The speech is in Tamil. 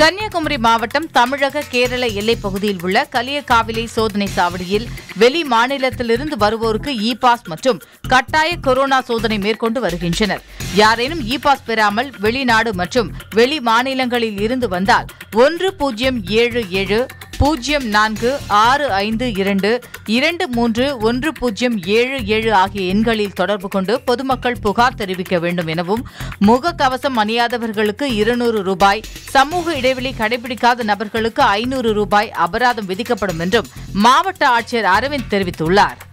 கன்னியாகுமரி மாவட்டம் தமிழக கேரள எல்லைப் பகுதியில் உள்ள கலியகாவிலை சோதனை சாவடியில் வெளி மாநிலத்திலிருந்து வருவோருக்கு இ பாஸ் மற்றும் கட்டாய கொரோனா சோதனை மேற்கொண்டு வருகின்றனர் யாரேனும் இ பாஸ் பெறாமல் வெளிநாடு மற்றும் வெளி மாநிலங்களில் இருந்து வந்தால் ஒன்று பூஜ்ஜியம் ஏழு ஏழு பூஜ்ஜியம் நான்கு ஆறு ஐந்து இரண்டு இரண்டு மூன்று ஒன்று பூஜ்ஜியம் ஏழு ஏழு ஆகிய எண்களில் தொடர்பு கொண்டு பொதுமக்கள் புகார் தெரிவிக்க வேண்டும் எனவும் முகக்கவசம் அணியாதவர்களுக்கு இருநூறு ரூபாய் சமூக இடைவெளி கடைபிடிக்காத நபர்களுக்கு ஐநூறு ரூபாய் அபராதம் விதிக்கப்படும் என்றும் மாவட்ட ஆட்சியர் அரவிந்த் தெரிவித்துள்ளார்